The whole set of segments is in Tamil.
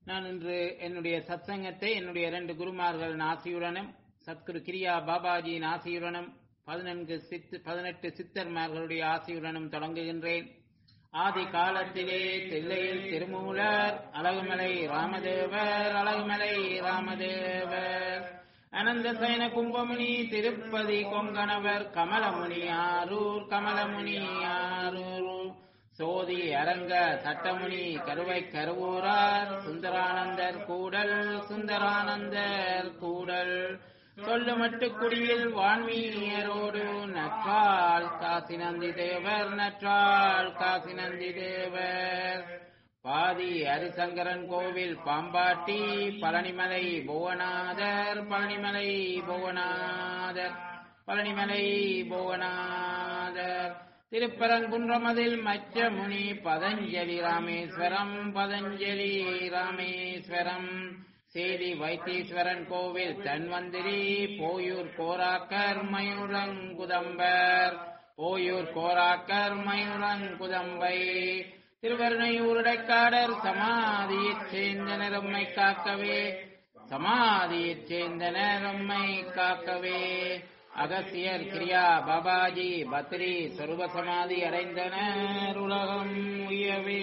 நான் இன்று என்னுடைய சத்சங்கத்தை என்னுடைய இரண்டு குருமார்களின் ஆசியுடனும் சத்குரு கிரியா பாபாஜியின் ஆசியுடனும் பதினெண்கு சித்து பதினெட்டு சித்தர்மார்களுடைய ஆசியுடனும் தொடங்குகின்றேன் ஆதி காலத்திலே தில்லையில் திருமூலர் அழகுமலை ராமதேவர் அழகுமலை ராமதேவர் அனந்த சயன கும்பமுனி திருப்பதி கொங்கணவர் கமலமுனி ஆரூர் கமலமுனி ஆரூர் சோதி அரங்க சட்டமுனி கருவை கருவூரார் சுந்தரானந்தர் கூடல் சுந்தரானந்தர் கூடல் சொல்லுமட்டு குடியில் வான்மீயரோடு நற்றால் காசி நந்தி தேவர் நற்றால் காசி நந்தி தேவர் பாதி ஹரிசங்கரன் கோவில் பாம்பாட்டி பழனிமலை புவனாதர் பழனிமலை புவனாதர் பழனிமலை புவனாதர் திருப்பரங்குன்றமதில் மச்சமுனி பதஞ்சலி ராமேஸ்வரம் பதஞ்சலி ராமேஸ்வரம் சேதி வைத்தீஸ்வரன் கோவில் தன்வந்திரி போயூர் கோராக்கர் மயூரங்குதம்பர் போயூர் கோராக்கர் மயூரங்குதம்பை திருவருணையூருடைக்காடர் சமாதியைச் சேர்ந்தனர் உம்மை காக்கவே சமாதியைச் சேர்ந்தனர் உம்மை காக்கவே அகசியர் கிரியா பாபாஜி பத்ரி சொருப சமாதி அடைந்தனர் உலகம் உயவே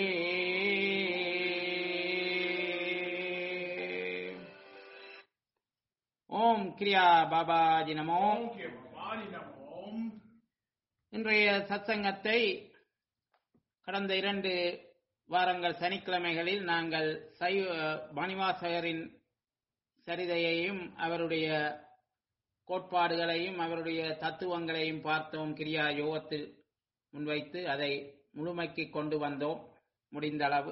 ஓம் கிரியா பாபாஜி நமோ ஓகே பாபாஜி நமோம் இன்றைய சத்சங்கத்தை கடந்த இரண்டு வாரங்கள் சனிக்கிழமைகளில் நாங்கள் சைவ மணிவாசகரின் சரிதையையும் அவருடைய கோட்பாடுகளையும் அவருடைய தத்துவங்களையும் பார்த்தோம் கிரியா யோகத்தில் முன்வைத்து அதை முழுமைக்கு கொண்டு வந்தோம் முடிந்த அளவு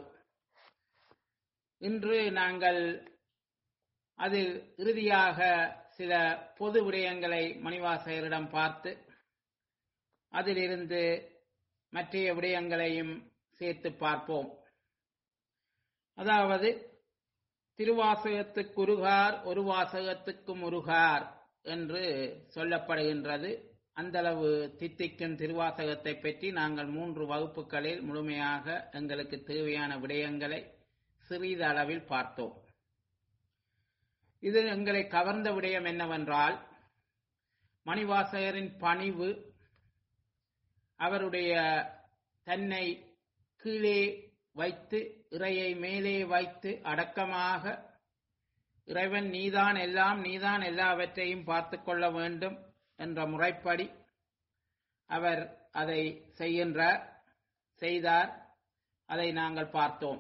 இன்று நாங்கள் அதில் இறுதியாக சில பொது விடயங்களை மணிவாசகரிடம் பார்த்து அதிலிருந்து மற்றைய விடயங்களையும் சேர்த்து பார்ப்போம் அதாவது திருவாசகத்துக்கு உருகார் ஒரு வாசகத்துக்கும் உருகார் என்று சொல்லப்படுகின்றது அந்தளவு தித்திக்கும் திருவாசகத்தை பற்றி நாங்கள் மூன்று வகுப்புகளில் முழுமையாக எங்களுக்கு தேவையான விடயங்களை சிறிது அளவில் பார்த்தோம் இது எங்களை கவர்ந்த விடயம் என்னவென்றால் மணிவாசகரின் பணிவு அவருடைய தன்னை கீழே வைத்து இறையை மேலே வைத்து அடக்கமாக இறைவன் நீதான் எல்லாம் நீதான் எல்லாவற்றையும் பார்த்து கொள்ள வேண்டும் என்ற முறைப்படி அவர் அதை செய்கின்றார் செய்தார் அதை நாங்கள் பார்த்தோம்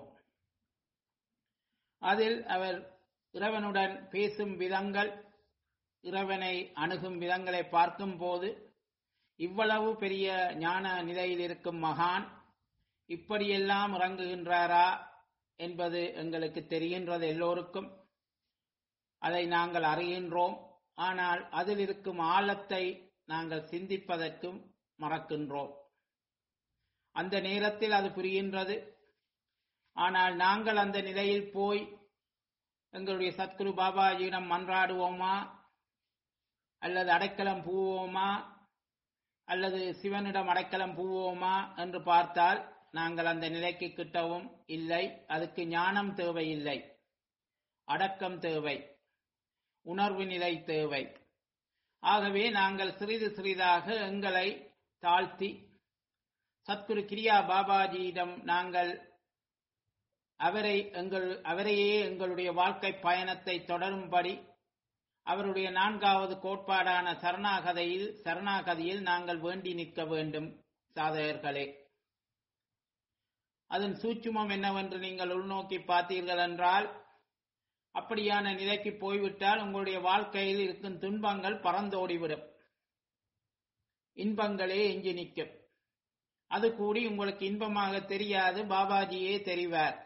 அதில் அவர் இறைவனுடன் பேசும் விதங்கள் இறைவனை அணுகும் விதங்களை பார்க்கும் போது இவ்வளவு பெரிய ஞான நிலையில் இருக்கும் மகான் இப்படியெல்லாம் இறங்குகின்றாரா என்பது எங்களுக்கு தெரிகின்றது எல்லோருக்கும் அதை நாங்கள் அறிகின்றோம் ஆனால் அதில் இருக்கும் ஆழத்தை நாங்கள் சிந்திப்பதற்கும் மறக்கின்றோம் அந்த நேரத்தில் அது புரிகின்றது ஆனால் நாங்கள் அந்த நிலையில் போய் எங்களுடைய சத்குரு பாபாஜியிடம் மன்றாடுவோமா அல்லது அடைக்கலம் பூவோமா அல்லது சிவனிடம் அடைக்கலம் பூவோமா என்று பார்த்தால் நாங்கள் அந்த நிலைக்கு கிட்டவும் இல்லை அதுக்கு ஞானம் தேவையில்லை அடக்கம் தேவை உணர்வு நிலை தேவை ஆகவே நாங்கள் சிறிது சிறிதாக எங்களை தாழ்த்தி சத்குரு கிரியா பாபாஜியிடம் நாங்கள் அவரை எங்கள் அவரையே எங்களுடைய வாழ்க்கை பயணத்தை தொடரும்படி அவருடைய நான்காவது கோட்பாடான சரணாகதையில் சரணாகதியில் நாங்கள் வேண்டி நிற்க வேண்டும் சாதகர்களே அதன் சூட்சுமம் என்னவென்று நீங்கள் உள்நோக்கி பார்த்தீர்கள் என்றால் அப்படியான நிலைக்கு போய்விட்டால் உங்களுடைய வாழ்க்கையில் இருக்கும் துன்பங்கள் பறந்தோடிவிடும் இன்பங்களே எஞ்சி நிற்கும் அது கூடி உங்களுக்கு இன்பமாக தெரியாது பாபாஜியே தெரிவார்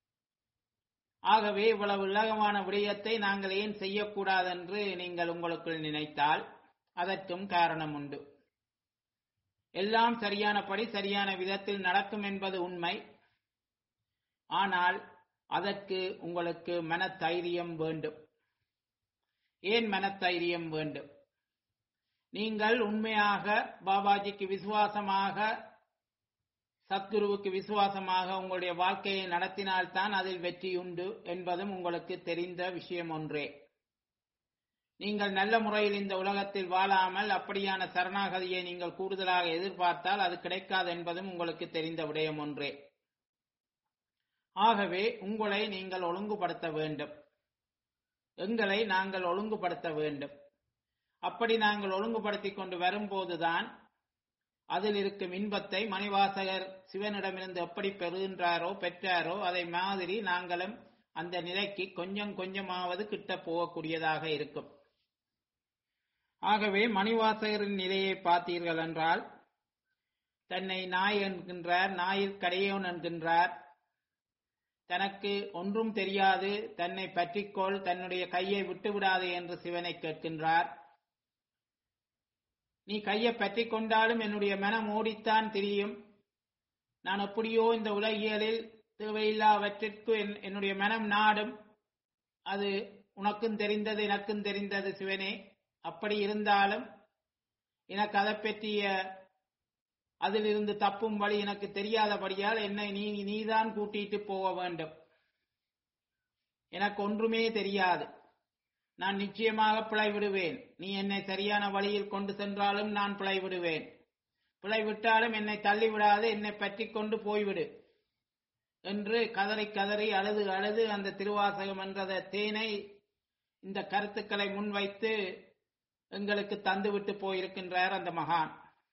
ஆகவே இவ்வளவு இலகமான விடயத்தை நாங்கள் ஏன் செய்யக்கூடாதென்று நீங்கள் உங்களுக்குள் நினைத்தால் அதற்கும் காரணம் உண்டு எல்லாம் சரியானபடி சரியான விதத்தில் நடக்கும் என்பது உண்மை ஆனால் அதற்கு உங்களுக்கு மனத்தைரியம் வேண்டும் ஏன் மனத்தைரியம் வேண்டும் நீங்கள் உண்மையாக பாபாஜிக்கு விசுவாசமாக சத்குருவுக்கு விசுவாசமாக உங்களுடைய வாழ்க்கையை நடத்தினால்தான் அதில் வெற்றி உண்டு என்பதும் உங்களுக்கு தெரிந்த விஷயம் ஒன்றே நீங்கள் நல்ல முறையில் இந்த உலகத்தில் வாழாமல் அப்படியான சரணாகதியை நீங்கள் கூடுதலாக எதிர்பார்த்தால் அது கிடைக்காது என்பதும் உங்களுக்கு தெரிந்த விடயம் ஒன்றே ஆகவே உங்களை நீங்கள் ஒழுங்குபடுத்த வேண்டும் எங்களை நாங்கள் ஒழுங்குபடுத்த வேண்டும் அப்படி நாங்கள் ஒழுங்குபடுத்திக் கொண்டு வரும்போதுதான் அதில் இருக்கும் இன்பத்தை மணிவாசகர் சிவனிடமிருந்து எப்படி பெறுகின்றாரோ பெற்றாரோ அதை மாதிரி நாங்களும் அந்த நிலைக்கு கொஞ்சம் கொஞ்சமாவது கிட்ட போகக்கூடியதாக இருக்கும் ஆகவே மணிவாசகரின் நிலையை பார்த்தீர்கள் என்றால் தன்னை நாய் என்கின்றார் நாயில் கடையோன் என்கின்றார் தனக்கு ஒன்றும் தெரியாது தன்னை பற்றிக்கொள் தன்னுடைய கையை விட்டு விடாதே என்று சிவனை கேட்கின்றார் நீ கையை பற்றி கொண்டாலும் என்னுடைய மனம் ஓடித்தான் திரியும் நான் எப்படியோ இந்த உலகியலில் தேவையில்லாவற்றிற்கு என் என்னுடைய மனம் நாடும் அது உனக்கும் தெரிந்தது எனக்கும் தெரிந்தது சிவனே அப்படி இருந்தாலும் எனக்கு அதை பற்றிய அதிலிருந்து தப்பும் வழி எனக்கு தெரியாதபடியால் என்னை நீ நீதான் கூட்டிட்டு போக வேண்டும் எனக்கு ஒன்றுமே தெரியாது நான் நிச்சயமாக பிழை விடுவேன் நீ என்னை சரியான வழியில் கொண்டு சென்றாலும் நான் பிழை விடுவேன் பிழை விட்டாலும் என்னை தள்ளிவிடாது என்னை பற்றி கொண்டு போய்விடு என்று கதறி கதறி அழுது அழுது அந்த திருவாசகம் என்ற தேனை இந்த கருத்துக்களை முன்வைத்து எங்களுக்கு தந்துவிட்டு போயிருக்கின்றார் அந்த மகான்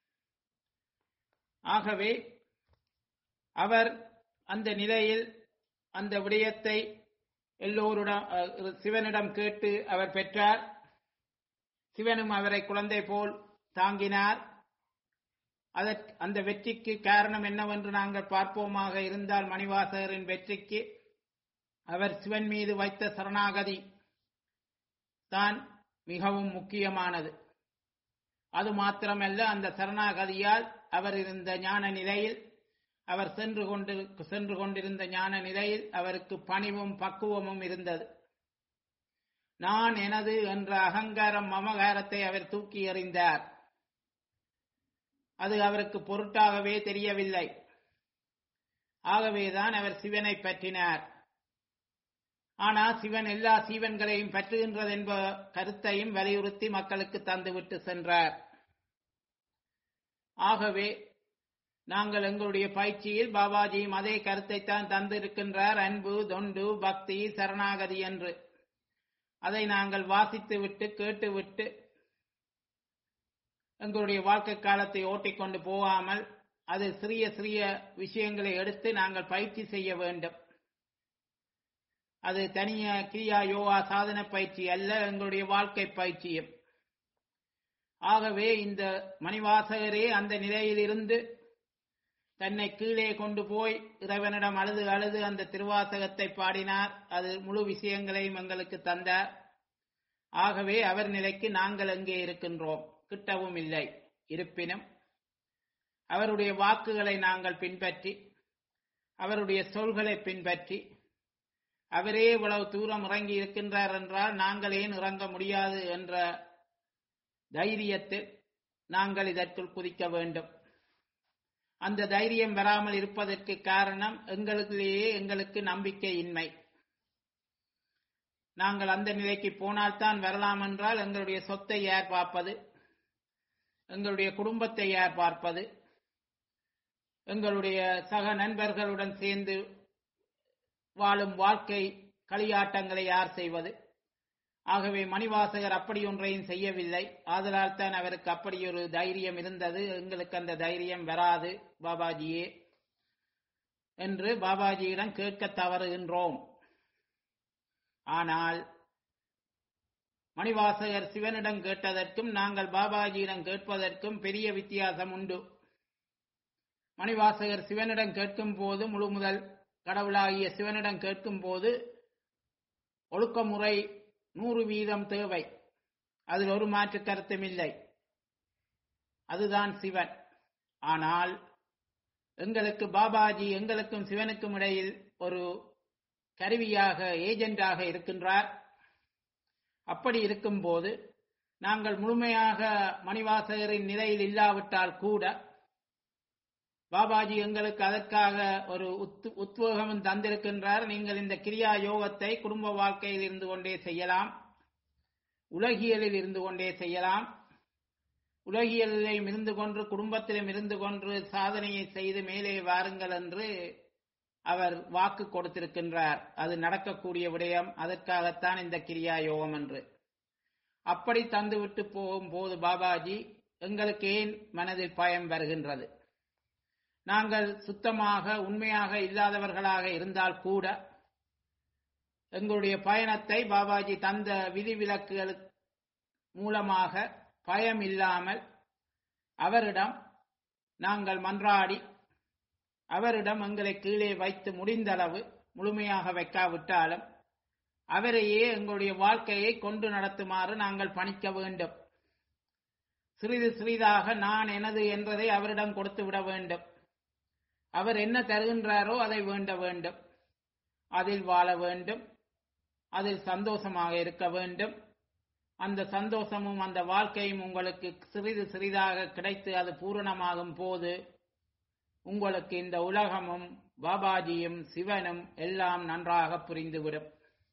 ஆகவே அவர் அந்த நிலையில் அந்த விடயத்தை எல்லோருடன் சிவனிடம் கேட்டு அவர் பெற்றார் சிவனும் அவரை குழந்தை போல் தாங்கினார் அதற்கு அந்த வெற்றிக்கு காரணம் என்னவென்று நாங்கள் பார்ப்போமாக இருந்தால் மணிவாசகரின் வெற்றிக்கு அவர் சிவன் மீது வைத்த சரணாகதி தான் மிகவும் முக்கியமானது அது மாத்திரமல்ல அந்த சரணாகதியால் அவர் இருந்த ஞான நிலையில் அவர் சென்று கொண்டு சென்று கொண்டிருந்த ஞான நிலையில் அவருக்கு பணிவும் பக்குவமும் இருந்தது நான் எனது என்ற அகங்காரம் மமகாரத்தை அவர் தூக்கி எறிந்தார் அது அவருக்கு பொருட்டாகவே தெரியவில்லை ஆகவேதான் அவர் சிவனை பற்றினார் ஆனால் சிவன் எல்லா சீவன்களையும் பற்றுகின்றது என்ப கருத்தையும் வலியுறுத்தி மக்களுக்கு தந்துவிட்டு சென்றார் ஆகவே நாங்கள் எங்களுடைய பயிற்சியில் பாபாஜியும் அதே கருத்தைத்தான் தந்திருக்கின்றார் அன்பு தொண்டு பக்தி சரணாகதி என்று அதை நாங்கள் வாசித்து விட்டு கேட்டுவிட்டு எங்களுடைய வாழ்க்கை காலத்தை ஓட்டிக்கொண்டு போகாமல் அது சிறிய சிறிய விஷயங்களை எடுத்து நாங்கள் பயிற்சி செய்ய வேண்டும் அது தனிய கிரியா யோகா சாதன பயிற்சி அல்ல எங்களுடைய வாழ்க்கை பயிற்சியும் ஆகவே இந்த மணிவாசகரே அந்த நிலையில் இருந்து தன்னை கீழே கொண்டு போய் இறைவனிடம் அழுது அழுது அந்த திருவாசகத்தை பாடினார் அது முழு விஷயங்களையும் எங்களுக்கு தந்தார் ஆகவே அவர் நிலைக்கு நாங்கள் எங்கே இருக்கின்றோம் கிட்டவும் இல்லை இருப்பினும் அவருடைய வாக்குகளை நாங்கள் பின்பற்றி அவருடைய சொல்களை பின்பற்றி அவரே இவ்வளவு தூரம் இறங்கி இருக்கின்றார் என்றால் நாங்கள் ஏன் இறங்க முடியாது என்ற தைரியத்தில் நாங்கள் இதற்குள் குதிக்க வேண்டும் அந்த தைரியம் வராமல் இருப்பதற்கு காரணம் எங்களுக்குள்ளேயே எங்களுக்கு நம்பிக்கை இன்மை நாங்கள் அந்த நிலைக்கு போனால்தான் வரலாம் என்றால் எங்களுடைய சொத்தை யார் பார்ப்பது எங்களுடைய குடும்பத்தை யார் பார்ப்பது எங்களுடைய சக நண்பர்களுடன் சேர்ந்து வாழும் வாழ்க்கை களியாட்டங்களை யார் செய்வது ஆகவே மணிவாசகர் அப்படி ஒன்றையும் செய்யவில்லை ஆதலால் தான் அவருக்கு அப்படி ஒரு தைரியம் இருந்தது எங்களுக்கு அந்த தைரியம் வராது பாபாஜியே என்று பாபாஜியிடம் கேட்க தவறுகின்றோம் ஆனால் மணிவாசகர் சிவனிடம் கேட்டதற்கும் நாங்கள் பாபாஜியிடம் கேட்பதற்கும் பெரிய வித்தியாசம் உண்டு மணிவாசகர் சிவனிடம் கேட்கும் போது முழு முதல் கடவுளாகிய சிவனிடம் கேட்கும் போது ஒழுக்கமுறை நூறு வீதம் தேவை அதில் ஒரு மாற்று கருத்தும் இல்லை அதுதான் சிவன் ஆனால் எங்களுக்கு பாபாஜி எங்களுக்கும் சிவனுக்கும் இடையில் ஒரு கருவியாக ஏஜெண்டாக இருக்கின்றார் அப்படி இருக்கும்போது நாங்கள் முழுமையாக மணிவாசகரின் நிலையில் இல்லாவிட்டால் கூட பாபாஜி எங்களுக்கு அதற்காக ஒரு உத் உத்வேகமும் தந்திருக்கின்றார் நீங்கள் இந்த கிரியா யோகத்தை குடும்ப வாழ்க்கையில் இருந்து கொண்டே செய்யலாம் உலகியலில் இருந்து கொண்டே செய்யலாம் உலகியலிலும் இருந்து கொண்டு குடும்பத்திலும் இருந்து கொண்டு சாதனையை செய்து மேலே வாருங்கள் என்று அவர் வாக்கு கொடுத்திருக்கின்றார் அது நடக்கக்கூடிய விடயம் அதற்காகத்தான் இந்த கிரியா யோகம் என்று அப்படி தந்துவிட்டு போகும்போது பாபாஜி எங்களுக்கு ஏன் மனதில் பயம் வருகின்றது நாங்கள் சுத்தமாக உண்மையாக இல்லாதவர்களாக இருந்தால் கூட எங்களுடைய பயணத்தை பாபாஜி தந்த விதிவிலக்குகள் மூலமாக பயம் இல்லாமல் அவரிடம் நாங்கள் மன்றாடி அவரிடம் எங்களை கீழே வைத்து முடிந்தளவு முழுமையாக வைக்காவிட்டாலும் அவரையே எங்களுடைய வாழ்க்கையை கொண்டு நடத்துமாறு நாங்கள் பணிக்க வேண்டும் சிறிது சிறிதாக நான் எனது என்றதை அவரிடம் கொடுத்து விட வேண்டும் அவர் என்ன தருகின்றாரோ அதை வேண்ட வேண்டும் அதில் வாழ வேண்டும் அதில் சந்தோஷமாக இருக்க வேண்டும் அந்த சந்தோஷமும் அந்த வாழ்க்கையும் உங்களுக்கு சிறிது சிறிதாக கிடைத்து அது பூரணமாகும் போது உங்களுக்கு இந்த உலகமும் பாபாஜியும் சிவனும் எல்லாம் நன்றாக புரிந்துவிடும்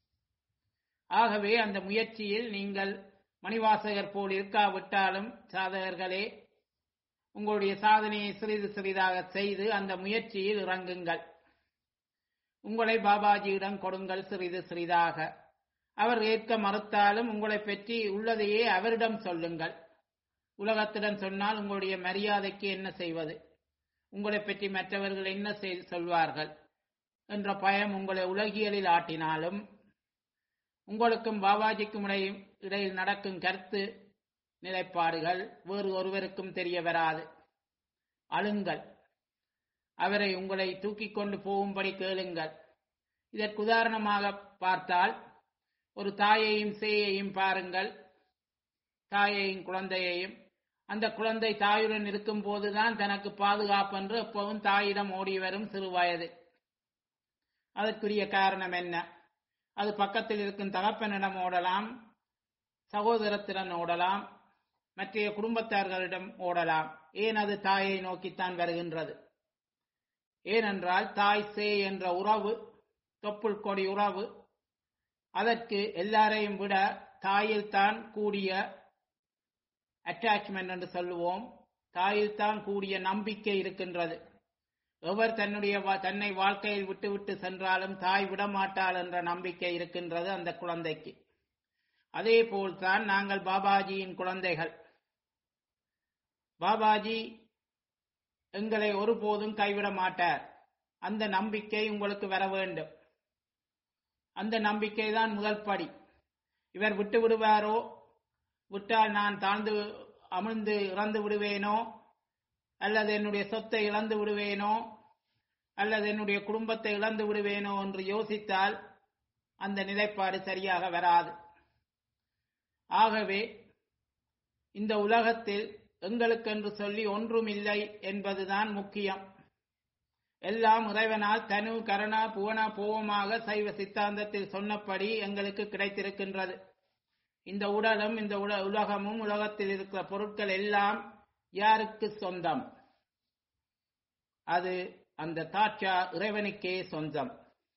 ஆகவே அந்த முயற்சியில் நீங்கள் மணிவாசகர் போல் இருக்காவிட்டாலும் சாதகர்களே உங்களுடைய சாதனையை சிறிது சிறிதாக செய்து அந்த முயற்சியில் இறங்குங்கள் உங்களை பாபாஜியிடம் கொடுங்கள் சிறிது சிறிதாக அவர் ஏற்க மறுத்தாலும் உங்களை பற்றி உள்ளதையே அவரிடம் சொல்லுங்கள் உலகத்திடம் சொன்னால் உங்களுடைய மரியாதைக்கு என்ன செய்வது உங்களை பற்றி மற்றவர்கள் என்ன சொல்வார்கள் என்ற பயம் உங்களை உலகியலில் ஆட்டினாலும் உங்களுக்கும் பாபாஜிக்கும் இடையில் நடக்கும் கருத்து நிலைப்பாடுகள் வேறு ஒருவருக்கும் தெரிய வராது அழுங்கள் அவரை உங்களை தூக்கிக் கொண்டு போகும்படி கேளுங்கள் இதற்கு உதாரணமாக பார்த்தால் ஒரு தாயையும் சேயையும் பாருங்கள் தாயையும் குழந்தையையும் அந்த குழந்தை தாயுடன் இருக்கும் போதுதான் தனக்கு பாதுகாப்பு என்று எப்பவும் தாயிடம் ஓடி வரும் சிறு வயது அதற்குரிய காரணம் என்ன அது பக்கத்தில் இருக்கும் தகப்பனிடம் ஓடலாம் சகோதரத்திடம் ஓடலாம் மற்றைய குடும்பத்தார்களிடம் ஓடலாம் ஏன் அது தாயை நோக்கித்தான் வருகின்றது ஏனென்றால் தாய் சே என்ற உறவு தொப்புள் கொடி உறவு அதற்கு எல்லாரையும் விட தாயில் தான் கூடிய அட்டாச்மெண்ட் என்று சொல்லுவோம் தாயில் தான் கூடிய நம்பிக்கை இருக்கின்றது எவர் தன்னுடைய தன்னை வாழ்க்கையில் விட்டுவிட்டு சென்றாலும் தாய் விடமாட்டாள் என்ற நம்பிக்கை இருக்கின்றது அந்த குழந்தைக்கு அதே போல்தான் நாங்கள் பாபாஜியின் குழந்தைகள் பாபாஜி எங்களை ஒருபோதும் கைவிட மாட்டார் அந்த நம்பிக்கை உங்களுக்கு வர வேண்டும் அந்த நம்பிக்கை தான் முதல் படி இவர் விட்டு விடுவாரோ விட்டால் நான் தாழ்ந்து அமிழ்ந்து இறந்து விடுவேனோ அல்லது என்னுடைய சொத்தை இழந்து விடுவேனோ அல்லது என்னுடைய குடும்பத்தை இழந்து விடுவேனோ என்று யோசித்தால் அந்த நிலைப்பாடு சரியாக வராது ஆகவே இந்த உலகத்தில் எங்களுக்கென்று சொல்லி ஒன்றும் இல்லை என்பதுதான் முக்கியம் எல்லாம் இறைவனால் தனு கரணா புவன பூவமாக சைவ சித்தாந்தத்தில் சொன்னபடி எங்களுக்கு கிடைத்திருக்கின்றது இந்த உடலும் இந்த உலகமும் உலகத்தில் இருக்கிற பொருட்கள் எல்லாம் யாருக்கு சொந்தம் அது அந்த தாட்சா இறைவனுக்கே சொந்தம்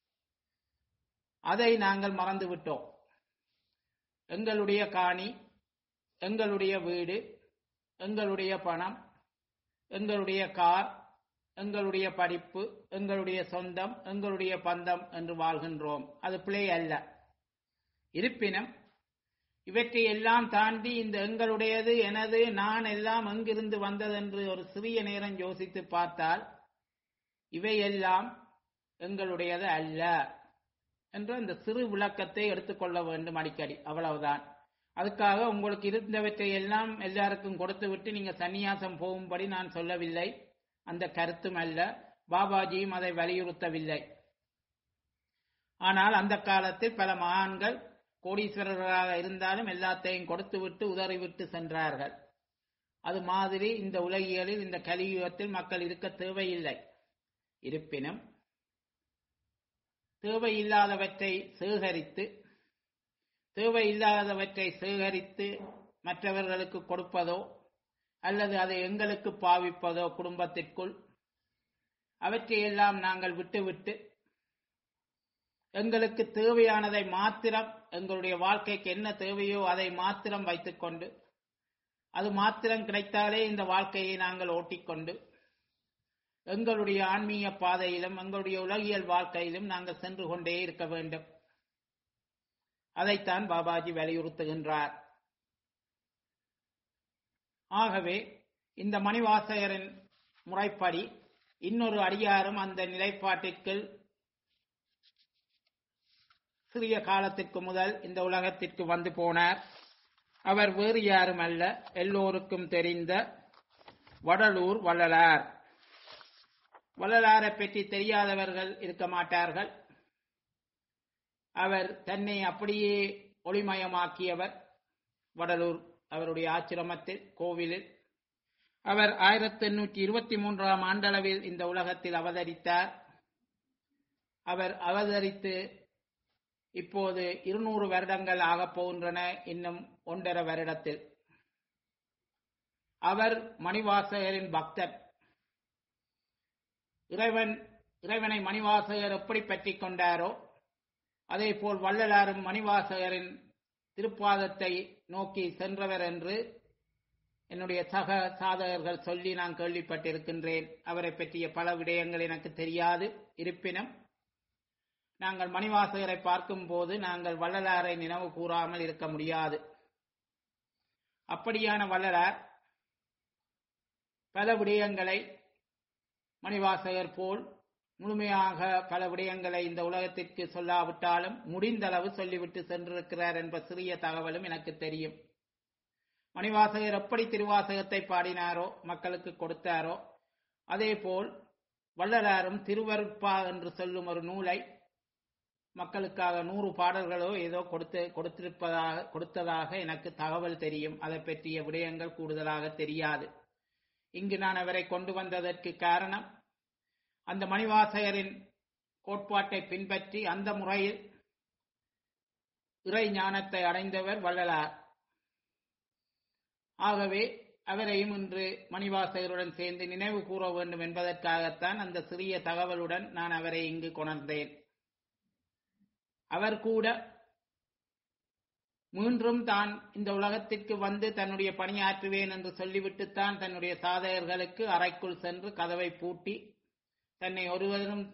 அதை நாங்கள் மறந்து விட்டோம் எங்களுடைய காணி எங்களுடைய வீடு எங்களுடைய பணம் எங்களுடைய கார் எங்களுடைய படிப்பு எங்களுடைய சொந்தம் எங்களுடைய பந்தம் என்று வாழ்கின்றோம் அது பிழை அல்ல இருப்பினும் இவற்றை எல்லாம் தாண்டி இந்த எங்களுடையது எனது நான் எல்லாம் எங்கிருந்து வந்ததென்று ஒரு சிறிய நேரம் யோசித்து பார்த்தால் இவையெல்லாம் எங்களுடையது அல்ல என்று அந்த சிறு விளக்கத்தை எடுத்துக்கொள்ள வேண்டும் அடிக்கடி அவ்வளவுதான் அதுக்காக உங்களுக்கு இருந்தவற்றை எல்லாம் எல்லாருக்கும் கொடுத்து விட்டு நீங்க சந்நியாசம் போகும்படி நான் சொல்லவில்லை அந்த கருத்தும் அல்ல பாபாஜியும் அதை வலியுறுத்தவில்லை ஆனால் அந்த காலத்தில் பல மகான்கள் கோடீஸ்வரர்களாக இருந்தாலும் எல்லாத்தையும் கொடுத்து விட்டு உதறிவிட்டு சென்றார்கள் அது மாதிரி இந்த உலகியலில் இந்த கலியுகத்தில் மக்கள் இருக்க தேவையில்லை இருப்பினும் தேவையில்லாதவற்றை சேகரித்து தேவையில்லாதவற்றை சேகரித்து மற்றவர்களுக்கு கொடுப்பதோ அல்லது அதை எங்களுக்கு பாவிப்பதோ குடும்பத்திற்குள் அவற்றையெல்லாம் நாங்கள் விட்டுவிட்டு எங்களுக்கு தேவையானதை மாத்திரம் எங்களுடைய வாழ்க்கைக்கு என்ன தேவையோ அதை மாத்திரம் வைத்துக்கொண்டு அது மாத்திரம் கிடைத்தாலே இந்த வாழ்க்கையை நாங்கள் ஓட்டிக்கொண்டு எங்களுடைய ஆன்மீக பாதையிலும் எங்களுடைய உலகியல் வாழ்க்கையிலும் நாங்கள் சென்று கொண்டே இருக்க வேண்டும் அதைத்தான் பாபாஜி வலியுறுத்துகின்றார் ஆகவே இந்த மணிவாசகரின் முறைப்படி இன்னொரு அடியாரும் அந்த நிலைப்பாட்டிற்கு சிறிய காலத்திற்கு முதல் இந்த உலகத்திற்கு வந்து போனார் அவர் வேறு யாரும் அல்ல எல்லோருக்கும் தெரிந்த வடலூர் வள்ளலார் வள்ளலாரை பற்றி தெரியாதவர்கள் இருக்க மாட்டார்கள் அவர் தன்னை அப்படியே ஒளிமயமாக்கியவர் வடலூர் அவருடைய ஆச்சிரமத்தில் கோவிலில் அவர் ஆயிரத்தி எண்ணூற்றி இருபத்தி மூன்றாம் ஆண்டளவில் இந்த உலகத்தில் அவதரித்தார் அவர் அவதரித்து இப்போது இருநூறு வருடங்கள் ஆகப் போகின்றன இன்னும் ஒன்றரை வருடத்தில் அவர் மணிவாசகரின் பக்தர் இறைவன் இறைவனை மணிவாசகர் எப்படி பற்றி கொண்டாரோ அதே போல் வள்ளலாரும் மணிவாசகரின் திருப்பாதத்தை நோக்கி சென்றவர் என்று என்னுடைய சக சாதகர்கள் சொல்லி நான் கேள்விப்பட்டிருக்கின்றேன் அவரை பற்றிய பல விடயங்கள் எனக்கு தெரியாது இருப்பினும் நாங்கள் மணிவாசகரை பார்க்கும் போது நாங்கள் வள்ளலாரை நினைவு கூறாமல் இருக்க முடியாது அப்படியான வள்ளலார் பல விடயங்களை மணிவாசகர் போல் முழுமையாக பல விடயங்களை இந்த உலகத்திற்கு சொல்லாவிட்டாலும் முடிந்தளவு சொல்லிவிட்டு சென்றிருக்கிறார் என்ற சிறிய தகவலும் எனக்கு தெரியும் மணிவாசகர் எப்படி திருவாசகத்தை பாடினாரோ மக்களுக்கு கொடுத்தாரோ அதே போல் வள்ளலாரும் திருவருட்பா என்று சொல்லும் ஒரு நூலை மக்களுக்காக நூறு பாடல்களோ ஏதோ கொடுத்து கொடுத்திருப்பதாக கொடுத்ததாக எனக்கு தகவல் தெரியும் அதை பற்றிய விடயங்கள் கூடுதலாக தெரியாது இங்கு நான் அவரை கொண்டு வந்ததற்கு காரணம் அந்த மணிவாசகரின் கோட்பாட்டை பின்பற்றி அந்த முறையில் இறை ஞானத்தை அடைந்தவர் வள்ளலார் ஆகவே அவரையும் இன்று மணிவாசகருடன் சேர்ந்து நினைவு கூற வேண்டும் என்பதற்காகத்தான் அந்த சிறிய தகவலுடன் நான் அவரை இங்கு கொணர்ந்தேன் அவர் கூட மீண்டும் தான் இந்த உலகத்திற்கு வந்து தன்னுடைய பணியாற்றுவேன் என்று சொல்லிவிட்டுத்தான் தன்னுடைய சாதகர்களுக்கு அறைக்குள் சென்று கதவை பூட்டி தன்னை ஒருவரும்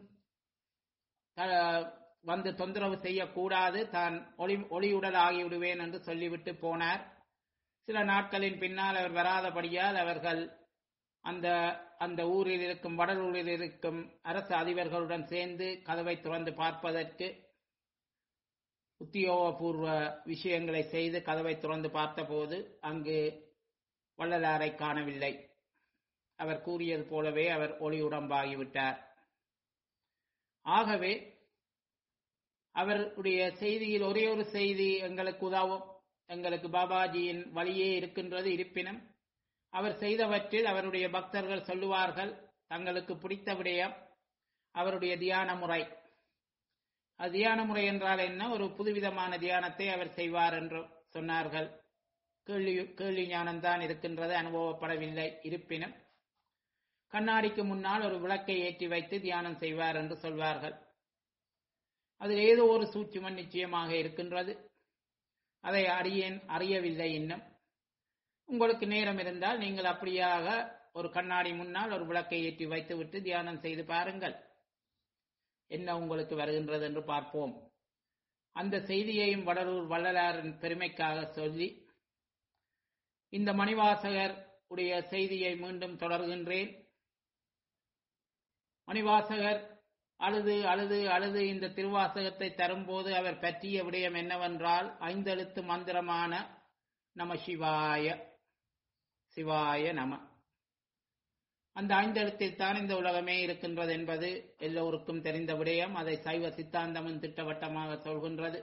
வந்து தொந்தரவு செய்யக்கூடாது தான் ஒளி ஒளியுடல் ஆகிவிடுவேன் என்று சொல்லிவிட்டு போனார் சில நாட்களின் பின்னால் அவர் வராதபடியால் அவர்கள் அந்த அந்த ஊரில் இருக்கும் வடலூரில் இருக்கும் அரசு அதிபர்களுடன் சேர்ந்து கதவை திறந்து பார்ப்பதற்கு உத்தியோகபூர்வ விஷயங்களை செய்து கதவை திறந்து பார்த்தபோது அங்கு வள்ளலாரை காணவில்லை அவர் கூறியது போலவே அவர் ஒளி உடம்பாகிவிட்டார் ஆகவே அவருடைய செய்தியில் ஒரே ஒரு செய்தி எங்களுக்கு உதவும் எங்களுக்கு பாபாஜியின் வழியே இருக்கின்றது இருப்பினும் அவர் செய்தவற்றில் அவருடைய பக்தர்கள் சொல்லுவார்கள் தங்களுக்கு பிடித்த விடயம் அவருடைய தியான முறை அது தியான முறை என்றால் என்ன ஒரு புதுவிதமான தியானத்தை அவர் செய்வார் என்று சொன்னார்கள் கேள்வி கேள்வி ஞானம்தான் இருக்கின்றது அனுபவப்படவில்லை இருப்பினும் கண்ணாடிக்கு முன்னால் ஒரு விளக்கை ஏற்றி வைத்து தியானம் செய்வார் என்று சொல்வார்கள் அதில் ஏதோ ஒரு சூட்சுமன் நிச்சயமாக இருக்கின்றது அதை அறியேன் அறியவில்லை இன்னும் உங்களுக்கு நேரம் இருந்தால் நீங்கள் அப்படியாக ஒரு கண்ணாடி முன்னால் ஒரு விளக்கை ஏற்றி வைத்துவிட்டு தியானம் செய்து பாருங்கள் என்ன உங்களுக்கு வருகின்றது என்று பார்ப்போம் அந்த செய்தியையும் வடலூர் வள்ளலாரின் பெருமைக்காக சொல்லி இந்த மணிவாசகர் உடைய செய்தியை மீண்டும் தொடர்கின்றேன் மணிவாசகர் அழுது அழுது அழுது இந்த திருவாசகத்தை தரும்போது அவர் பற்றிய விடயம் என்னவென்றால் ஐந்தெழுத்து மந்திரமான நம சிவாய சிவாய நம அந்த ஐந்தெழுத்தில் தான் இந்த உலகமே இருக்கின்றது என்பது எல்லோருக்கும் தெரிந்த விடயம் அதை சைவ சித்தாந்தமும் திட்டவட்டமாக சொல்கின்றது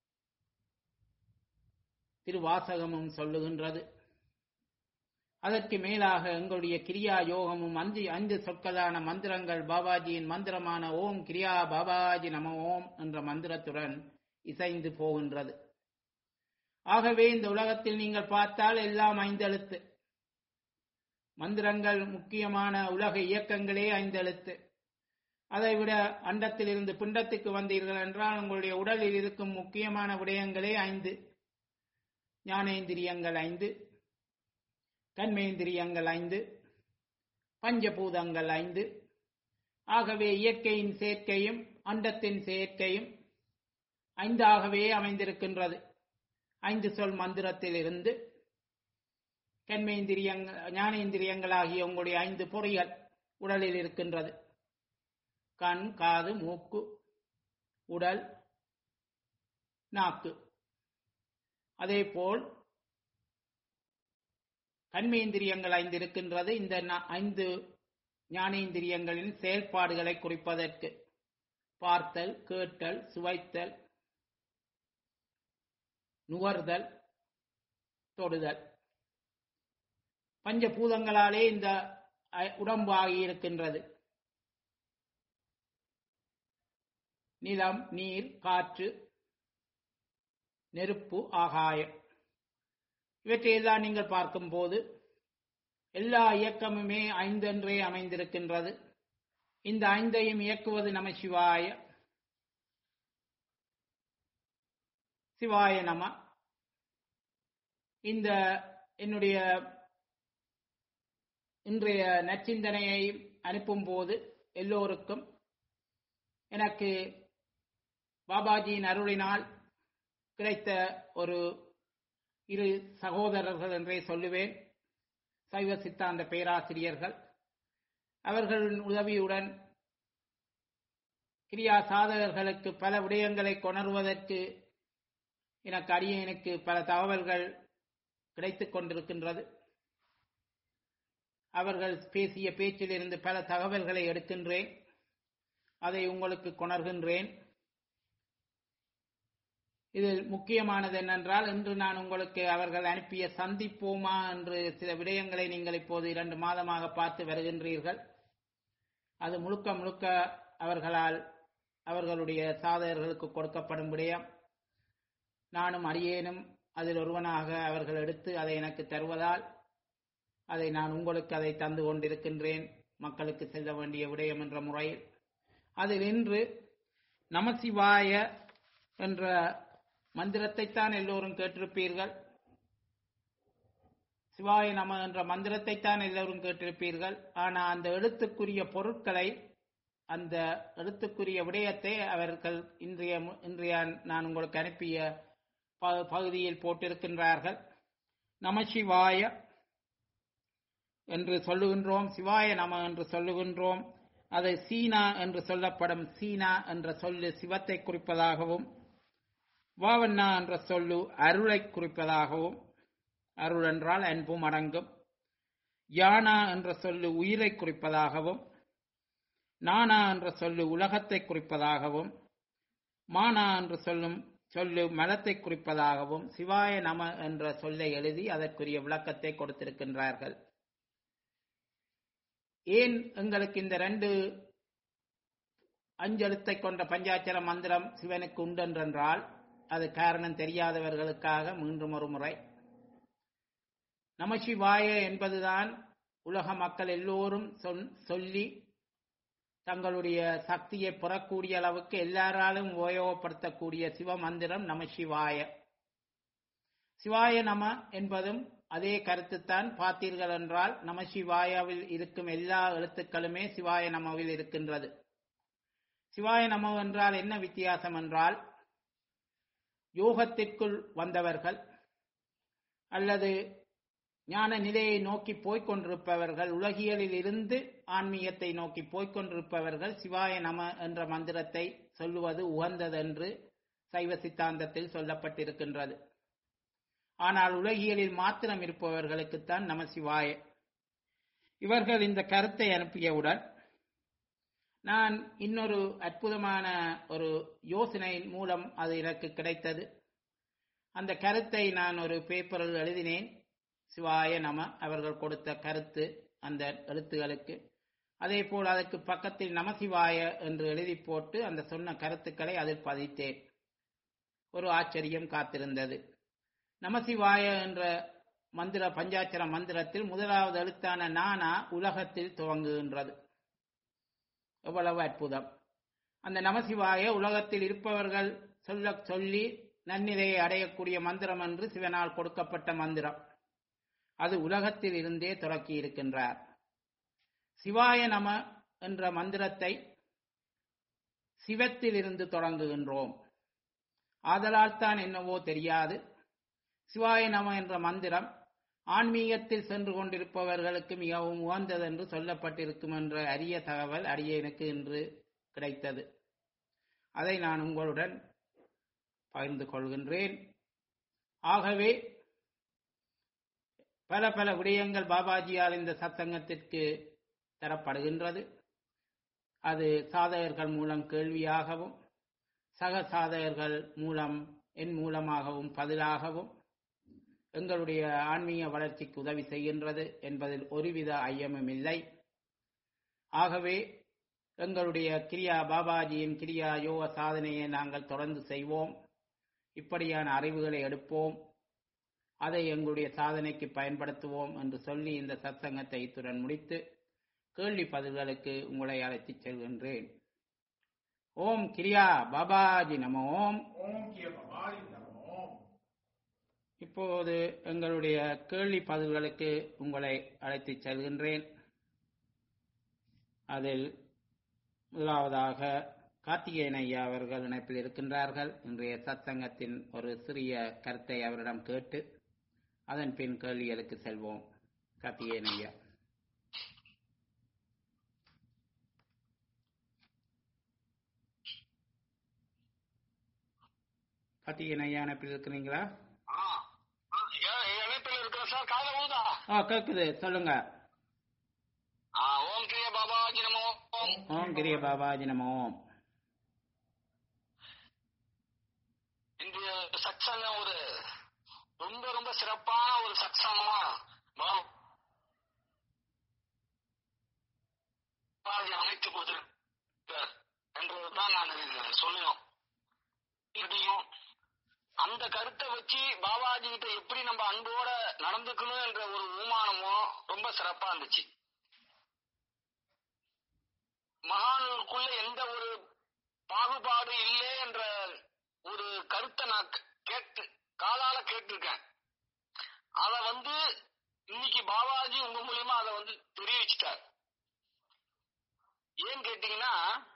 திருவாசகமும் சொல்லுகின்றது அதற்கு மேலாக எங்களுடைய கிரியா யோகமும் அஞ்சு அஞ்சு சொற்களான மந்திரங்கள் பாபாஜியின் மந்திரமான ஓம் கிரியா பாபாஜி நம ஓம் என்ற மந்திரத்துடன் இசைந்து போகின்றது ஆகவே இந்த உலகத்தில் நீங்கள் பார்த்தால் எல்லாம் ஐந்தெழுத்து மந்திரங்கள் முக்கியமான உலக இயக்கங்களே ஐந்தெழுத்து அதை விட அண்டத்தில் இருந்து பிண்டத்துக்கு வந்தீர்கள் என்றால் உங்களுடைய உடலில் இருக்கும் முக்கியமான விடயங்களே ஐந்து ஞானேந்திரியங்கள் ஐந்து கண்மேந்திரியங்கள் ஐந்து பஞ்சபூதங்கள் ஐந்து ஆகவே இயற்கையின் சேர்க்கையும் அண்டத்தின் சேர்க்கையும் ஐந்தாகவே அமைந்திருக்கின்றது ஐந்து சொல் மந்திரத்தில் இருந்து கண்மேந்திரியங்கள் ஞானேந்திரியங்களாகிய உங்களுடைய ஐந்து பொறிகள் உடலில் இருக்கின்றது கண் காது மூக்கு உடல் நாக்கு அதேபோல் கண்மேந்திரியங்கள் ஐந்து இருக்கின்றது இந்த நா- ஐந்து ஞானேந்திரியங்களின் செயல்பாடுகளை குறிப்பதற்கு பார்த்தல் கேட்டல் சுவைத்தல் நுகர்தல் தொடுதல் பஞ்சபூதங்களாலே இந்த அ- உடம்பு ஆகியிருக்கின்றது நிலம் நீர் காற்று நெருப்பு ஆகாயம் இவற்றையெல்லாம் நீங்கள் பார்க்கும்போது எல்லா இயக்கமுமே ஐந்தென்றே அமைந்திருக்கின்றது இந்த ஐந்தையும் இயக்குவது நம சிவாய சிவாய நம இந்த என்னுடைய இன்றைய நற்சிந்தனையை அனுப்பும்போது எல்லோருக்கும் எனக்கு பாபாஜியின் அருளினால் கிடைத்த ஒரு இரு சகோதரர்கள் என்றே சொல்லுவேன் சைவ சித்தாந்த பேராசிரியர்கள் அவர்களின் உதவியுடன் கிரியா சாதகர்களுக்கு பல விடயங்களை கொணர்வதற்கு எனக்கு அடியேனுக்கு பல தகவல்கள் கிடைத்துக் கொண்டிருக்கின்றது அவர்கள் பேசிய பேச்சிலிருந்து பல தகவல்களை எடுக்கின்றேன் அதை உங்களுக்கு கொணர்கின்றேன் இதில் முக்கியமானது என்னென்றால் இன்று நான் உங்களுக்கு அவர்கள் அனுப்பிய சந்திப்போமா என்று சில விடயங்களை நீங்கள் இப்போது இரண்டு மாதமாக பார்த்து வருகின்றீர்கள் அது முழுக்க முழுக்க அவர்களால் அவர்களுடைய சாதகர்களுக்கு கொடுக்கப்படும் விடயம் நானும் அடியேனும் அதில் ஒருவனாக அவர்கள் எடுத்து அதை எனக்கு தருவதால் அதை நான் உங்களுக்கு அதை தந்து கொண்டிருக்கின்றேன் மக்களுக்கு செல்ல வேண்டிய விடயம் என்ற முறையில் அதில் இன்று நமசிவாய என்ற மந்திரத்தைத்தான் எல்லோரும் கேட்டிருப்பீர்கள் சிவாய நம என்ற மந்திரத்தைத்தான் எல்லோரும் கேட்டிருப்பீர்கள் ஆனால் அந்த எழுத்துக்குரிய பொருட்களை அந்த எழுத்துக்குரிய விடயத்தை அவர்கள் இன்றைய மு- இன்றைய நான் உங்களுக்கு அனுப்பிய ப- பகுதியில் போட்டிருக்கின்றார்கள் நமசிவாய என்று சொல்லுகின்றோம் சிவாய நம என்று சொல்லுகின்றோம் அதை சீனா என்று சொல்லப்படும் சீனா என்ற சொல்லு சிவத்தை குறிப்பதாகவும் வாவண்ணா என்ற சொல்லு அருளை குறிப்பதாகவும் அருள் என்றால் அன்பும் அடங்கும் யானா என்ற சொல்லு உயிரை குறிப்பதாகவும் நானா என்ற சொல்லு உலகத்தை குறிப்பதாகவும் மானா என்று சொல்லும் சொல்லு மலத்தை குறிப்பதாகவும் சிவாய நம என்ற சொல்லை எழுதி அதற்குரிய விளக்கத்தை கொடுத்திருக்கின்றார்கள் ஏன் எங்களுக்கு இந்த ரெண்டு அஞ்செழுத்தை கொண்ட பஞ்சாட்சர மந்திரம் சிவனுக்கு உண்டென்றால் அது காரணம் தெரியாதவர்களுக்காக மீண்டும் ஒரு முறை நமசிவாய என்பதுதான் உலக மக்கள் எல்லோரும் சொல்- சொல்லி தங்களுடைய சக்தியை பெறக்கூடிய அளவுக்கு எல்லாராலும் உபயோகப்படுத்தக்கூடிய சிவ மந்திரம் நமசிவாய சிவாய நம என்பதும் அதே கருத்துத்தான் பார்த்தீர்கள் என்றால் நமசிவாயாவில் இருக்கும் எல்லா எழுத்துக்களுமே சிவாய நமவில் இருக்கின்றது சிவாய நம என்றால் என்ன வித்தியாசம் என்றால் யோகத்திற்குள் வந்தவர்கள் அல்லது ஞான நிலையை நோக்கி போய்க் கொண்டிருப்பவர்கள் உலகியலில் இருந்து ஆன்மீகத்தை நோக்கி போய்க் கொண்டிருப்பவர்கள் சிவாய நம என்ற மந்திரத்தை சொல்லுவது உகந்ததென்று சைவ சித்தாந்தத்தில் சொல்லப்பட்டிருக்கின்றது ஆனால் உலகியலில் மாத்திரம் இருப்பவர்களுக்குத்தான் நம சிவாய இவர்கள் இந்த கருத்தை அனுப்பியவுடன் நான் இன்னொரு அற்புதமான ஒரு யோசனையின் மூலம் அது எனக்கு கிடைத்தது அந்த கருத்தை நான் ஒரு பேப்பரில் எழுதினேன் சிவாய நம அவர்கள் கொடுத்த கருத்து அந்த எழுத்துகளுக்கு அதே போல் அதற்கு பக்கத்தில் நமசிவாய என்று எழுதி போட்டு அந்த சொன்ன கருத்துக்களை அதில் பதித்தேன் ஒரு ஆச்சரியம் காத்திருந்தது நமசிவாய என்ற மந்திர பஞ்சாட்சர மந்திரத்தில் முதலாவது எழுத்தான நானா உலகத்தில் துவங்குகின்றது எவ்வளவு அற்புதம் அந்த நமசிவாய உலகத்தில் இருப்பவர்கள் சொல்ல சொல்லி நன்னிலையை அடையக்கூடிய மந்திரம் என்று சிவனால் கொடுக்கப்பட்ட மந்திரம் அது உலகத்தில் இருந்தே தொடக்கி இருக்கின்றார் சிவாய நம என்ற மந்திரத்தை சிவத்தில் இருந்து தொடங்குகின்றோம் ஆதலால் தான் என்னவோ தெரியாது சிவாய நம என்ற மந்திரம் ஆன்மீகத்தில் சென்று கொண்டிருப்பவர்களுக்கு மிகவும் உகந்தது என்று சொல்லப்பட்டிருக்கும் என்ற அரிய தகவல் அடியேனுக்கு இன்று கிடைத்தது அதை நான் உங்களுடன் பகிர்ந்து கொள்கின்றேன் ஆகவே பல பல விடயங்கள் பாபாஜியால் இந்த சத்சங்கத்திற்கு தரப்படுகின்றது அது சாதகர்கள் மூலம் கேள்வியாகவும் சக சாதகர்கள் மூலம் என் மூலமாகவும் பதிலாகவும் எங்களுடைய ஆன்மீக வளர்ச்சிக்கு உதவி செய்கின்றது என்பதில் ஒருவித ஐயமும் இல்லை ஆகவே எங்களுடைய கிரியா பாபாஜியின் கிரியா யோக சாதனையை நாங்கள் தொடர்ந்து செய்வோம் இப்படியான அறிவுகளை எடுப்போம் அதை எங்களுடைய சாதனைக்கு பயன்படுத்துவோம் என்று சொல்லி இந்த சத்சங்கத்தை இத்துடன் முடித்து கேள்வி பதில்களுக்கு உங்களை அழைத்துச் செல்கின்றேன் ஓம் கிரியா பாபாஜி நம ஓம் ஓம் கிய பவாரி நமோ இப்போது எங்களுடைய கேள்வி பதில்களுக்கு உங்களை அழைத்துச் செல்கின்றேன் அதில் முதலாவதாக கார்த்திகேயன் ஐயா அவர்கள் இணைப்பில் இருக்கின்றார்கள் இன்றைய சத்சங்கத்தின் ஒரு சிறிய கருத்தை அவரிடம் கேட்டு அதன் பின் கேள்விகளுக்கு செல்வோம் கார்த்திகேயன் ஐயா கார்த்திகேயன் ஐயா இணைப்பில் இருக்கிறீங்களா ஆ, ஆ, ஏ- இணைப்பில் இருக்கிற சார் காலை ஊதா ஆ கேக்குது சொல்லுங்க ஆ, ஓம் கிரிய பாபாஜி நமோ ஓம் ஓம் கிரிய பாபாஜி நம ஓம் இன்றைய சத்சங்கம் ஒரு ரொம்ப ரொம்ப சிறப்பான ஒரு சத்சங்கமா பா- பாபாஜி அமைத்து கொடுத்திருக்கார் என்றதுதான் நான் சொல்லணும் இதையும் அந்த கருத்தை வச்சு பாபாஜி கிட்ட எப்படி நம்ம அன்போட நடந்துக்கணும் என்ற ஒரு ஊமானமும் ரொம்ப சிறப்பா இருந்துச்சு மகான்களுக்குள்ள எந்த ஒரு பாகுபாடு இல்லை என்ற ஒரு கருத்தை நான் கே- கேட்டு காலால கேட்டிருக்கேன் அத வந்து இன்னைக்கு பாபாஜி உங்க மூலியமா அதை வந்து தெரிவிச்சிட்டார் ஏன் கேட்டீங்கன்னா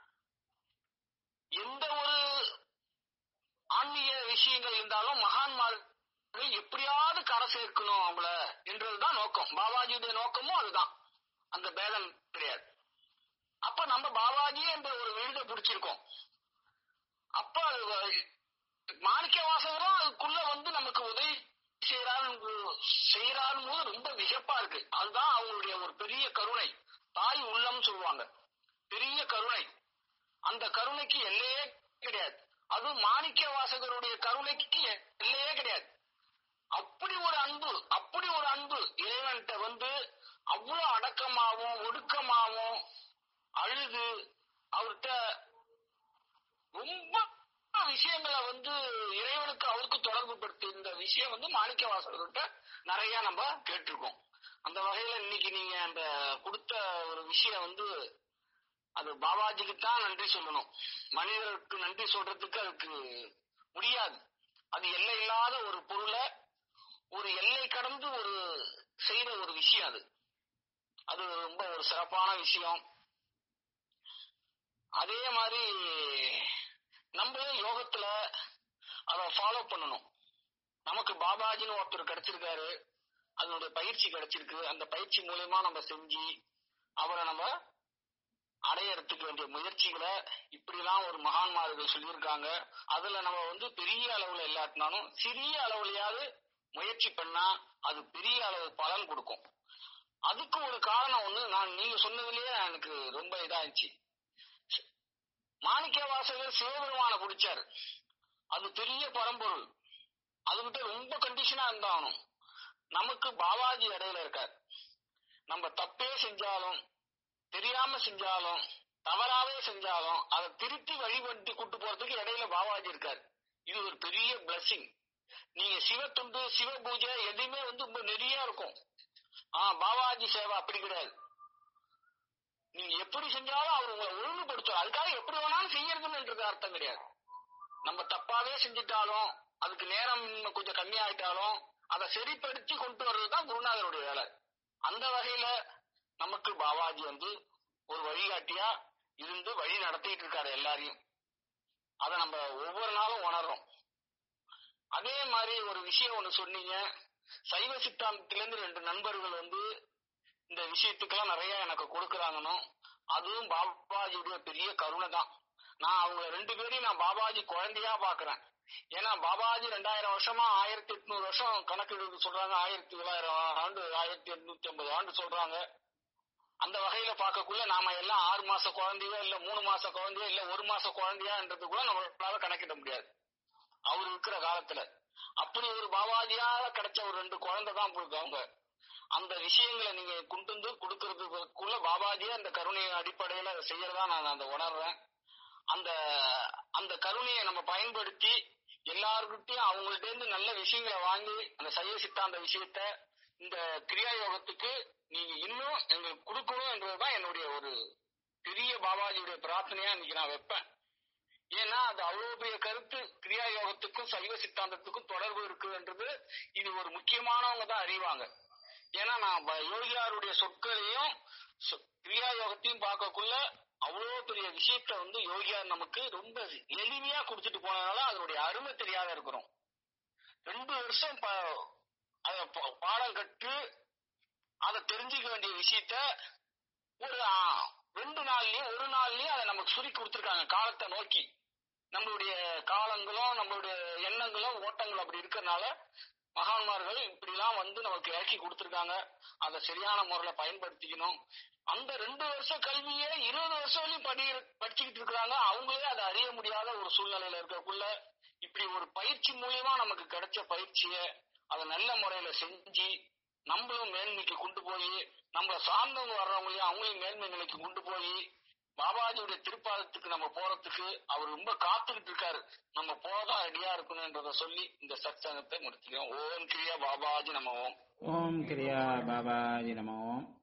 எந்த ஒரு ஆன்மீக விஷயங்கள் இருந்தாலும் மகான்மார்கள் எப்படியாவது கரை சேர்க்கணும் அவங்கள என்றதுதான் நோக்கம் பாபாஜியுடைய நோக்கமும் அதுதான் அந்த பேதம் கிடையாது அப்ப நம்ம பாபாஜி என்ற ஒரு விருதை பிடிச்சிருக்கோம் அப்ப அது வ- மாணிக்க வாசகரும் அதுக்குள்ள வந்து நமக்கு உதவி செய்யறாரு செய்யறாரும் போது ரொம்ப வியப்பா இருக்கு அதுதான் அவங்களுடைய ஒரு பெரிய கருணை தாய் உள்ளம் சொல்லுவாங்க பெரிய கருணை அந்த கருணைக்கு எல்லையே கிடையாது அது மாணிக்க வாசகருடைய கருணைக்கு எல்லையே கிடையாது அப்படி ஒரு அன்பு அப்படி ஒரு அன்பு இறைவன்கிட்ட வந்து அவ்வளவு அடக்கமாவும் ஒடுக்கமாவும் அழுது அவர்கிட்ட ரொம்ப விஷயங்களை வந்து இறைவனுக்கு அவருக்கு தொடர்பு படுத்தி இந்த விஷயம் வந்து மாணிக்க வாசகர்கிட்ட நிறைய நம்ம கேட்டிருக்கோம் அந்த வகையில இன்னைக்கு நீங்க அந்த கொடுத்த ஒரு விஷயம் வந்து அது பாபாஜிக்கு தான் நன்றி சொல்லணும் மனிதருக்கு நன்றி சொல்றதுக்கு அதுக்கு முடியாது அது எல்லை இல்லாத ஒரு பொருளை ஒரு எல்லை கடந்து ஒரு செய்த ஒரு விஷயம் அது அது ரொம்ப ஒரு சிறப்பான விஷயம் அதே மாதிரி நம்மளும் யோகத்துல அதை ஃபாலோ பண்ணணும் நமக்கு பாபாஜின்னு ஒருத்தர் கிடைச்சிருக்காரு அதனுடைய பயிற்சி கிடைச்சிருக்கு அந்த பயிற்சி மூலியமா நம்ம செஞ்சு அவரை நம்ம அடையறதுக்கு வேண்டிய முயற்சிகளை இப்படிலாம் ஒரு மகான்மார்கள் சொல்லியிருக்காங்க அதுல நம்ம வந்து பெரிய அளவுல இல்லாட்டினாலும் சிறிய அளவுலயாவது முயற்சி பண்ணா அது பெரிய அளவு பலன் கொடுக்கும் அதுக்கு ஒரு காரணம் ஒண்ணு நான் நீங்க சொன்னதுலயே எனக்கு ரொம்ப இதாச்சு மாணிக்க வாசகர் சிவபெருமான பிடிச்சாரு அது பெரிய பரம்பொருள் அதுகிட்ட ரொம்ப கண்டிஷனா இருந்தாகணும் நமக்கு பாபாஜி இடையில இருக்கார் நம்ம தப்பே செஞ்சாலும் தெரியாம செஞ்சாலும் தவறாவே செஞ்சாலும் அதை திருத்தி வழிபட்டு கூட்டு போறதுக்கு இடையில பாபாஜி இருக்கார் இது ஒரு பெரிய பிளஸிங் நீங்க சிவத்துண்டு சிவ பூஜை எதுவுமே வந்து ரொம்ப நெறியா இருக்கும் ஆஹ் பாபாஜி சேவை அப்படி கிடையாது நீங்க எப்படி செஞ்சாலும் அவர் உங்களை ஒழுங்குபடுத்துவார் அதுக்காக எப்படி வேணாலும் செய்யறதுன்னு அர்த்தம் கிடையாது நம்ம தப்பாவே செஞ்சுட்டாலும் அதுக்கு நேரம் இன்னும் கொஞ்சம் கம்மியாயிட்டாலும் அதை சரிப்படுத்தி கொண்டு வர்றதுதான் குருநாதருடைய வேலை அந்த வகையில நமக்கு பாபாஜி வந்து ஒரு வழிகாட்டியா இருந்து வழி நடத்திட்டு இருக்காரு எல்லாரையும் அதை நம்ம ஒவ்வொரு நாளும் உணர்றோம் அதே மாதிரி ஒரு விஷயம் ஒண்ணு சொன்னீங்க சைவ சித்தாந்தத்திலிருந்து ரெண்டு நண்பர்கள் வந்து இந்த விஷயத்துக்கெல்லாம் நிறைய எனக்கு கொடுக்கறாங்கன்னு அதுவும் பாபாஜியுடைய பெரிய கருணை தான் நான் அவங்க ரெண்டு பேரையும் நான் பாபாஜி குழந்தையா பாக்குறேன் ஏன்னா பாபாஜி ரெண்டாயிரம் வருஷமா ஆயிரத்தி எட்நூறு வருஷம் கணக்கெடுக்க சொல்றாங்க ஆயிரத்தி தொள்ளாயிரம் ஆண்டு ஆயிரத்தி எட்நூத்தி ஐம்பது ஆண்டு சொல்றாங்க அந்த வகையில பார்க்கக்குள்ள நாம எல்லாம் ஆறு மாச குழந்தையோ இல்ல மூணு மாச குழந்தையோ இல்ல ஒரு மாச குழந்தையான்றது கூட நம்மளால கணக்கிட முடியாது அவர் இருக்கிற காலத்துல அப்படி ஒரு பாபாஜியால கிடைச்ச ஒரு ரெண்டு குழந்தை தான் அவங்க அந்த விஷயங்களை நீங்க கொண்டு வந்து கொடுக்கறதுக்குள்ள பாபாஜியா அந்த கருணையின் அடிப்படையில அதை செய்யறதா நான் அந்த உணர்றேன் அந்த அந்த கருணையை நம்ம பயன்படுத்தி எல்லாருக்கிட்டையும் அவங்கள்ட்ட இருந்து நல்ல விஷயங்களை வாங்கி அந்த சைவ சித்தாந்த விஷயத்த இந்த கிரியா யோகத்துக்கு நீங்க இன்னும் எங்களுக்கு கொடுக்கணும் என்றதுதான் என்னுடைய ஒரு பெரிய பாபாஜியுடைய பிரார்த்தனையா இன்னைக்கு நான் வைப்பேன் ஏன்னா அது அவ்வளவு பெரிய கருத்து கிரியா யோகத்துக்கும் சைவ சித்தாந்தத்துக்கும் தொடர்பு இருக்குன்றது இது ஒரு முக்கியமானவங்க தான் அறிவாங்க ஏன்னா நான் ப- யோகியாருடைய சொற்களையும் சொ- கிரியா யோகத்தையும் பார்க்கக்குள்ள அவ்வளவு பெரிய விஷயத்த வந்து யோகியார் நமக்கு ரொம்ப எளிமையா கொடுத்துட்டு போனதுனால அதனுடைய அருமை தெரியாத இருக்கிறோம் ரெண்டு வருஷம் ப- அத ப- பாடம் கற்று அதை தெரிஞ்சுக்க வேண்டிய விஷயத்த ஒரு ஆ, ரெண்டு நாள்லயும் ஒரு நாள்லயும் அதை நமக்கு சுருக்கி கொடுத்துருக்காங்க காலத்தை நோக்கி நம்மளுடைய காலங்களும் நம்மளுடைய எண்ணங்களும் ஓட்டங்களும் அப்படி இருக்கறனால மகான்மார்கள் இப்படி எல்லாம் வந்து நமக்கு இறக்கி கொடுத்துருக்காங்க அதை சரியான முறையில பயன்படுத்திக்கணும் அந்த ரெண்டு வருஷ கல்வியே இருபது வருஷம் வரையும் படி படிச்சுக்கிட்டு இருக்கிறாங்க அவங்களே அதை அறிய முடியாத ஒரு சூழ்நிலையில இருக்கக்குள்ள இப்படி ஒரு பயிற்சி மூலியமா நமக்கு கிடைச்ச பயிற்சியை அதை நல்ல முறையில செஞ்சு நம்மளும் மேன்மைக்கு கொண்டு போய் நம்மள சார்ந்தவங்க வர்றவங்களையும் அவங்களையும் மேன்மை நிலைக்கு கொண்டு போய் பாபாஜியுடைய திருப்பாதத்துக்கு நம்ம போறதுக்கு அவர் ரொம்ப காத்துக்கிட்டு இருக்காரு நம்ம போதான் ரெடியா இருக்கணும்ன்றத சொல்லி இந்த சத்சங்கத்தை முடிச்சுக்கிறோம் ஓம் கிரியா பாபாஜி நம்ம ஓம் ஓம் கிரியா பாபாஜி நம ஓம்